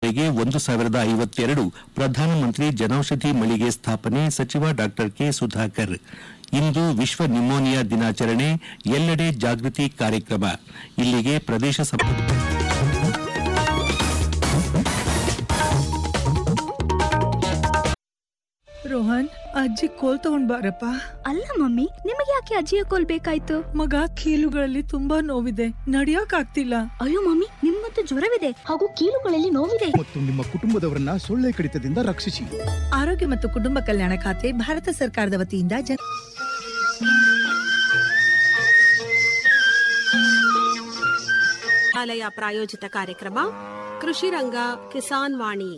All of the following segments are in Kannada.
ಈವರೆಗೆ ಒಂದು ಸಾವಿರದ ಐವತ್ತೆರಡು ಪ್ರಧಾನಮಂತ್ರಿ ಜನೌಷಧಿ ಮಳಿಗೆ ಸ್ಥಾಪನೆ ಸಚಿವ ಡಾ ಕೆ ಸುಧಾಕರ್ ಇಂದು ವಿಶ್ವ ನಿಮೋನಿಯಾ ದಿನಾಚರಣೆ ಎಲ್ಲೆಡೆ ಜಾಗೃತಿ ಕಾರ್ಯಕ್ರಮ ಇಲ್ಲಿಗೆ ಪ್ರದೇಶ ಸಭಾ ರೋಹನ್ ಅಜ್ಜಿ ಕೋಲ್ ತಗೊಂಡ್ ಬಾರಪ್ಪ ಅಲ್ಲ ಮಮ್ಮಿ ನಿಮಗೆ ಯಾಕೆ ಅಜ್ಜಿಯ ಕೋಲ್ ಬೇಕಾಯ್ತು ಮಗ ಕೀಲುಗಳಲ್ಲಿ ತುಂಬಾ ನೋವಿದೆ ನಡಿಯಕ್ ಆಗ್ತಿಲ್ಲ ಅಯ್ಯೋ ಮಮ್ಮಿ ನಿಮ್ಮಂತೂ ಜ್ವರವಿದೆ ಹಾಗೂ ಕೀಲುಗಳಲ್ಲಿ ನೋವಿದೆ ಮತ್ತು ನಿಮ್ಮ ಕುಟುಂಬದವರನ್ನ ಸೊಳ್ಳೆ ಕಡಿತದಿಂದ ರಕ್ಷಿಸಿ ಆರೋಗ್ಯ ಮತ್ತು ಕುಟುಂಬ ಕಲ್ಯಾಣ ಖಾತೆ ಭಾರತ ಸರ್ಕಾರದ ವತಿಯಿಂದ ಜನ ಆಲಯ ಪ್ರಾಯೋಜಿತ ಕಾರ್ಯಕ್ರಮ ಕೃಷಿ ರಂಗ ಕಿಸಾನ್ ವಾಣಿ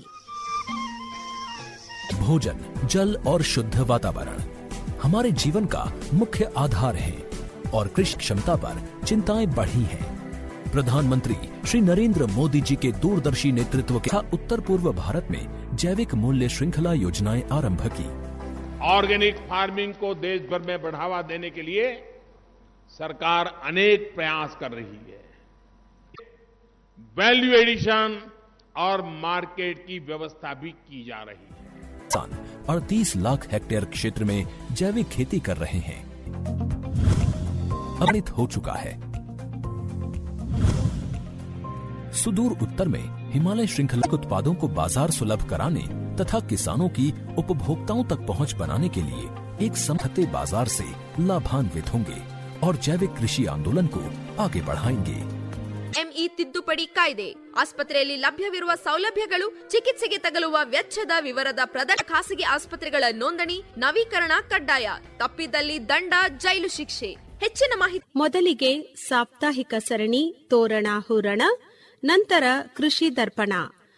भोजन जल और शुद्ध वातावरण हमारे जीवन का मुख्य आधार है और कृषि क्षमता पर चिंताएं बढ़ी हैं। प्रधानमंत्री श्री नरेंद्र मोदी जी के दूरदर्शी नेतृत्व के साथ उत्तर पूर्व भारत में जैविक मूल्य श्रृंखला योजनाएं आरंभ की ऑर्गेनिक फार्मिंग को देश भर में बढ़ावा देने के लिए सरकार अनेक प्रयास कर रही है वैल्यू एडिशन और मार्केट की व्यवस्था भी की जा रही है किसान अड़तीस लाख हेक्टेयर क्षेत्र में जैविक खेती कर रहे हैं अवनित हो चुका है सुदूर उत्तर में हिमालय श्रृंखला के उत्पादों को बाजार सुलभ कराने तथा किसानों की उपभोक्ताओं तक पहुंच बनाने के लिए एक समझते बाजार से लाभान्वित होंगे और जैविक कृषि आंदोलन को आगे बढ़ाएंगे ಎಂಇ ತಿದ್ದುಪಡಿ ಕಾಯ್ದೆ ಆಸ್ಪತ್ರೆಯಲ್ಲಿ ಲಭ್ಯವಿರುವ ಸೌಲಭ್ಯಗಳು ಚಿಕಿತ್ಸೆಗೆ ತಗಲುವ ವೆಚ್ಚದ ವಿವರದ ಪ್ರದರ್ಶ ಖಾಸಗಿ ಆಸ್ಪತ್ರೆಗಳ ನೋಂದಣಿ ನವೀಕರಣ ಕಡ್ಡಾಯ ತಪ್ಪಿದಲ್ಲಿ ದಂಡ ಜೈಲು ಶಿಕ್ಷೆ ಹೆಚ್ಚಿನ ಮಾಹಿತಿ ಮೊದಲಿಗೆ ಸಾಪ್ತಾಹಿಕ ಸರಣಿ ತೋರಣ ಹೂರಣ ನಂತರ ಕೃಷಿ ದರ್ಪಣ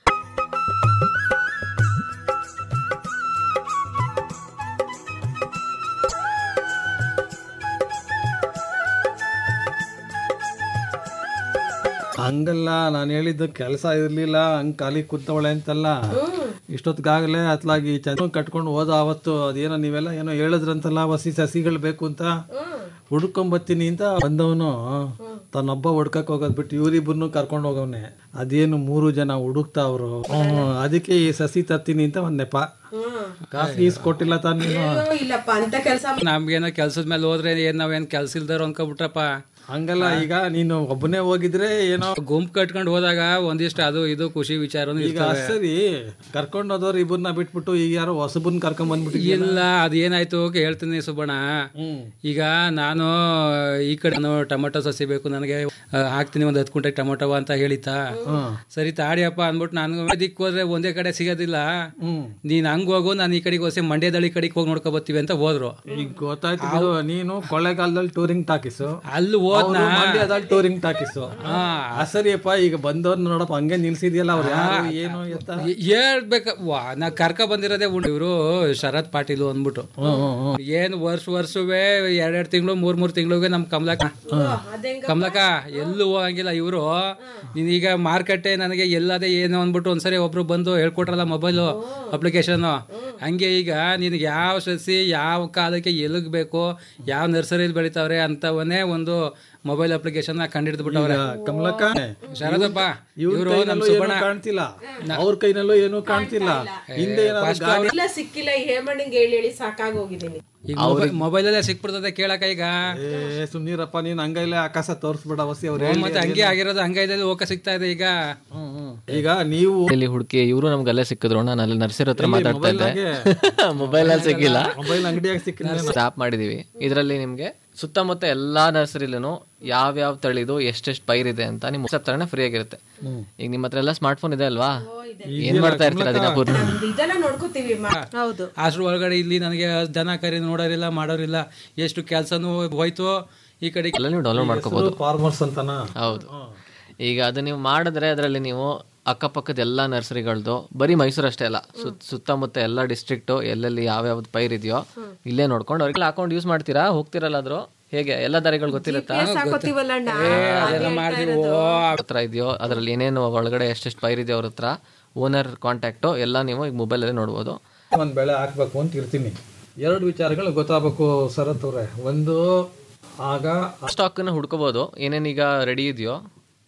ಹಂಗಲ್ಲ ನಾನು ಹೇಳಿದ್ದು ಕೆಲಸ ಇರ್ಲಿಲ್ಲ ಹಂಗ್ ಖಾಲಿ ಕೂತವಳೆ ಅಂತಲ್ಲ ಇಷ್ಟೊತ್ತಿಗಾಗಲೇ ಅತ್ಲಾಗಿ ಚಂದ ಕಟ್ಕೊಂಡು ಹೋದ ಅವತ್ತು ಅದೇನೋ ನೀವೆಲ್ಲ ಏನೋ ಹೇಳಿದ್ರಂತಲ್ಲ ಹಸಿ ಸಸಿಗಳು ಬೇಕು ಅಂತ ಹುಡ್ಕೊಂಬತ್ತೀನಿ ಅಂತ ಬಂದವನು ತನ್ನೊಬ್ಬ ಹುಡ್ಕಕ್ ಹೋಗೋದ್ ಬಿಟ್ಟು ಇವ್ರಿಬ್ಬರನ್ನು ಕರ್ಕೊಂಡು ಹೋಗವ್ನೆ ಅದೇನು ಮೂರು ಜನ ಹುಡುಕ್ತಾವ್ರು ಹ್ಮ್, ಅದಕ್ಕೆ ಈ ಸಸಿ ತರ್ತೀನಿ ಅಂತ ಒಂದ್ ನೆಪ ಕಾಸು ಗೀಸ್ ಕೊಟ್ಟಿಲ್ಲ ತಾನು ನೀನು ಇಲ್ಲಪ್ಪ ಅಂತ ಕೆಲಸ ನಮ್ಗೇನೋ ಕೆಲ್ಸದ ಮೇಲೆ ಹೋದ್ರೆ ಏನ್ ನಾವೇನ್ ಕೆಲ್ಸ ಇಲ್ದಾರ ಅನ್ಕೊಬಿಟ್ರಪ್ಪ ಹಂಗಲ್ಲ ಈಗ ನೀನು ಒಬ್ಬನೇ ಹೋಗಿದ್ರೆ ಏನೋ ಗುಂಪು ಕಟ್ಕೊಂಡು ಹೋದಾಗ ಒಂದಿಷ್ಟು ಅದು ಇದು ಖುಷಿ ವಿಚಾರನು ಈಗ ಇರ್ತವೆ ಸರಿ ಕರ್ಕೊಂಡು ಹೋದವ್ರು ಇಬ್ಬರನ್ನ ಬಿಟ್ಬಿಟ್ಟು ಈಗ ಯಾರೋ ಹೊಸಬನ್ ಕರ್ಕೊಂಡ್ ಬಂದ್ಬಿಟ್ಟು ಇಲ್ಲ ಅದೇನಾಯ್ತು ಹೇಳ್ತೀನಿ ಸುಬ್ಬಣ್ಣ ಈಗ ನಾನು ಈ ಕಡೆ ನಾನು ಟೊಮೆಟೊ ಸಸಿ ಬೇಕು ನನಗೆ ಆ, ಹಾಕ್ತೀನಿ ಒಂದ್ ಹತ್ತು ಕುಂಟೆ ಟೊಮೆಟೊ ಅಂತ ಹೇಳಿತಾ ಸರಿ ತಾಡಿಯಪ್ಪ ಅಂದ್ಬಿಟ್ಟು ನಾನು ದಿಕ್ ಹೋದ್ರೆ ಒಂದೇ ಕಡೆ ಸಿಗೋದಿಲ್ಲ ನೀನ್ ಹಂಗ್ ಹೋಗು ನಾನು ಈ ಕಡೆಗೆ ಹೋಸಿ ಮಂಡ್ಯದಳ್ಳಿ ಕಡೆಗೆ ಹೋಗಿ ನೋಡ್ಕೊ ಬರ್ತೀವಿ ಅಂತ ಹೋದ್ರು ಈಗ ಗೊತ್ತಾಯ್ತು ಬಿಡು, ನೀನು ಕೊಳ್ಳೆಗಾಲದಲ್ಲಿ ಟೂರಿಂಗ್ ಟಾಕಿಸು ಅಲ್ಲಿ ಹೋದ್ನ ಅವ್ರು ಮಂಡ್ಯದಲ್ಲಿ ಟೂರಿಂಗ್ ಟಾಕಿಸು ಆ ಸರಿಯಪ್ಪ ಈಗ ಬಂದವ್ರು ನೋಡಪ್ಪ ಹಂಗೆ ನಿಲ್ಸಿದ್ಯಲ್ಲ ಅವ್ರು ಯಾರು ಏನು ಎತ್ತ ಹೇಳ್ಬೇಕ ವಾ ನಾ ಕರ್ಕ ಬಂದಿರೋದೇ ಉಂಟು ಇವರು ಶರತ್ ಪಾಟೀಲ್ ಅಂದ್ಬಿಟ್ಟು ಏನ್ ವರ್ಷ ವರ್ಷವೇ ಎರಡೆರಡು ತಿಂಗಳು ಮೂರ್ ಮೂರ್ ತಿಂಗಳಿಗೆ ನಮ್ ಕಮಲಕ್ಕ ಕಮಲಕ್ಕ ಎಲ್ಲೂ ಹೋಗಂಗಿಲ್ಲ ಇವರು ನೀನೀಗ ಮಾರ್ಕೆಟೆ ನನಗೆ ಎಲ್ಲದೇ ಏನು ಅಂದ್ಬಿಟ್ಟು ಒಂದ್ಸರಿ ಒಬ್ರು ಬಂದು ಹೇಳ್ಕೊಟ್ರಲ್ಲ ಮೊಬೈಲು ಅಪ್ಲಿಕೇಶನ್ ಹಂಗೆ ಈಗ ನಿನಗೆ ಯಾವ ಸಸಿ ಯಾವ ಕಾಲಕ್ಕೆ ಎಲ್ಲಿಗ್ ಬೇಕು ಯಾವ ನರ್ಸರಿಲಿ ಬೆಳಿತಾವ್ರೆ ಅಂತವನ್ನೇ ಒಂದು ಮೊಬೈಲ್ ಅಪ್ಲಿಕೇಶನ್ ಕಂಡಿಡ್ದು ಬಿಟ್ಟವ್ರೆ ಕಮಲಕ್ಕ ಶರದಪ್ಪ ಇವ್ರ ಇವರು ನಮ್ ಕೈನಲ್ಲೂ ಏನೂ ಸುಬ್ಬಣ್ಣ ಕಾಣ್ತಿಲ್ಲ ಅವ್ರ ಕೈನಲ್ಲೂ ಏನೂ ಕಾಣ್ತಿಲ್ಲ ಹಿಂದೆ ಏನಾದ್ರು ಗಾಡಿ ಇಲ್ಲ ಸಿಕ್ಕಿಲ್ಲ ಈ ಹೇಮಣ್ಣಿಗೆ ಹೇಳಿ ಹೇಳಿ ಸಾಕಾಗಿ ಹೋಗಿದ್ದೀನಿ ಈಗ ಮೊಬೈಲ್ ಅಲ್ಲೇ ಸಿಕ್ಬಿಡ್ತದೆ ಕೇಳಕ ಈಗ ಏ ಸುಮ್ನಿರಪ್ಪ ನೀನ್ ಹಂಗೈಲೆ ಆಕಾಶ ತೋರ್ಸ್ಬಿಡ ವಸಿ ಅವ್ರು ಹ್ಮ್, ಮತ್ತೆ ಹಂಗೆ ಆಗಿರೋದು ಹಂಗೈದಲ್ಲಿ ಹೋಗಕ್ಕೆ ಸಿಗ್ತಾ ಇದೆ ಈಗ ಈಗ ನೀವು ಇಲ್ಲಿ ಹುಡುಕಿ ಇವರು ನಮ್ಗೆ ಅಲ್ಲೇ ಸಿಕ್ಕಿದ್ರು ನಾನು ಅಲ್ಲಿ ನರ್ಸರಿ ಹತ್ರ ಎಲ್ಲಿ? ಮಾತಾಡ್ತಾ ಇದ್ದೆ ಮೊಬೈಲ್ನಾಗೆ? ಮೊಬೈಲ್ ಅಲ್ಲಿ ಸಿಕ್ಕಿಲ್ಲ ಮೊಬೈಲ್ ಅಂಗಡಿಯಾಗ ಸಿಕ್ಕಿಲ್ಲ ಸ್ಟಾಪ್ ಮಾಡಿದೀವಿ ಇದರಲ್ಲಿ ನಿಮ್ಗೆ ಸುತ್ತಮುತ್ತ ಎಲ್ಲಾ ನರ್ಸರಿಲೂ ಯಾವ್ಯಾವ ತಳಿದು ಎಷ್ಟೆಷ್ಟು ಪೈರಿದೆ ಅಂತ ನಿಮ್ ವಾಟ್ಸ್ಆಪ್ ತರನೇ ಫ್ರೀ ಆಗಿರುತ್ತೆ ಈಗ ನಿಮ್ಮ ಹತ್ರ ಎಲ್ಲ ಸ್ಮಾರ್ಟ್ ಫೋನ್ ಇದೆ ಅಲ್ವಾ ಏನ್ ಮಾಡ್ತಾ ಇರ್ತೀರಾ ದಿನ ಪೂರ್ತಿ ಇದೆಲ್ಲ ನೋಡ್ಕೋತೀವಿ ಹೌದು ಅಷ್ಟ್ರ ಒಳಗಡೆ ಇಲ್ಲಿ ನನಗೆ ದನ ಕರಿ ನೋಡೋರಿಲ್ಲ ಮಾಡೋರಿಲ್ಲ ಎಷ್ಟು ಕೆಲಸನೂ ಹೋಯ್ತು ಈ ಕಡೆ ಎಲ್ಲ ನೀವು ಡೌನ್ಲೋಡ್ ಮಾಡ್ಕೋಬಹುದು ಫಾರ್ಮರ್ಸ್ ಅಂತನಾ ಹೌದು ಈಗ ಅದು ನೀವು ಮಾಡಿದ್ರೆ ಅದರಲ್ಲಿ ನೀವು ಅಕ್ಕಪಕ್ಕದ ಎಲ್ಲ ನರ್ಸರಿಗಳದ್ದು ಬರೀ ಮೈಸೂರು ಅಷ್ಟೇ ಅಲ್ಲ ಸುತ್- ಸುತ್ತಮುತ್ತ ಎಲ್ಲ ಡಿಸ್ಟ್ರಿಕ್ಟು ಎಲ್ಲೆಲ್ಲಿ ಯಾವ್ಯಾವ್ದು ಪೈರ್ ಇದೆಯೋ ಇಲ್ಲೇ ನೋಡ್ಕೊಂಡು ಅವ್ರಿಗೆ ಅಕೌಂಟ್ ಯೂಸ್ ಮಾಡ್ತೀರಾ ಹೋಗ್ತಿರಲ್ಲಾದ್ರು ಹೇಗೆ ಎಲ್ಲ ದಾರಿಗಳು ಗೊತ್ತಿರುತ್ತಾ ಹಾಕೋತೀವಲ್ಲ ಅಣ್ಣ ಅದೆಲ್ಲ ಮಾಡ್ತೀವಿ ಓ ಹತ್ರ ಇದೆಯೋ ಅದರಲ್ಲಿ ಏನೇನು ಒಳಗಡೆ ಎಷ್ಟೆಷ್ಟು ಪೈರ್ ಇದೆಯೋ ಅವ್ರ ಹತ್ರ ಓನರ್ ಕಾಂಟ್ಯಾಕ್ಟು ಎಲ್ಲ ನೀವು ಈಗ ಮೊಬೈಲಲ್ಲೇ ನೋಡ್ಬೋದು ಒಂದ್ ಬೆಳೆ ಹಾಕ್ಬೇಕು ಅಂತ ಇರ್ತೀನಿ ಎರಡು ವಿಚಾರಗಳು ಗೊತ್ತಾಗಬೇಕು ಶರತ್ ಅವ್ರೆ ಒಂದು ಆಗ ಸ್ಟಾಕನ್ನು ಹುಡ್ಕೋಬೋದು ಏನೇನೀಗ ರೆಡಿ ಇದೆಯೋ